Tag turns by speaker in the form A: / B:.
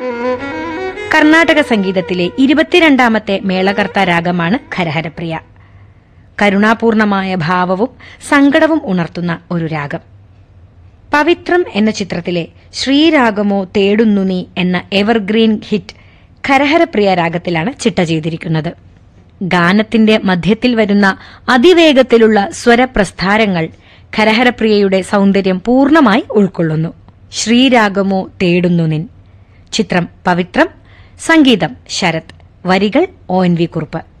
A: കർണാടക സംഗീതത്തിലെ ഇരുപത്തിരണ്ടാമത്തെ മേളകർത്ത രാഗമാണ് ഖരഹരപ്രിയ കരുണാപൂർണമായ ഭാവവും സങ്കടവും ഉണർത്തുന്ന ഒരു രാഗം പവിത്രം എന്ന ചിത്രത്തിലെ ശ്രീരാഗമോ തേടുന്നു നീ എന്ന എവർഗ്രീൻ ഹിറ്റ് ഖരഹരപ്രിയ രാഗത്തിലാണ് ചിട്ട ചെയ്തിരിക്കുന്നത് ഗാനത്തിന്റെ മധ്യത്തിൽ വരുന്ന അതിവേഗത്തിലുള്ള സ്വരപ്രസ്ഥാരങ്ങൾ ഖരഹരപ്രിയയുടെ സൗന്ദര്യം പൂർണ്ണമായി ഉൾക്കൊള്ളുന്നു ശ്രീരാഗമോ തേടുന്നു നിൻ ചിത്രം പവിത്രം സംഗീതം ശരത് വരികൾ ഒ എൻ വി കുറുപ്പ്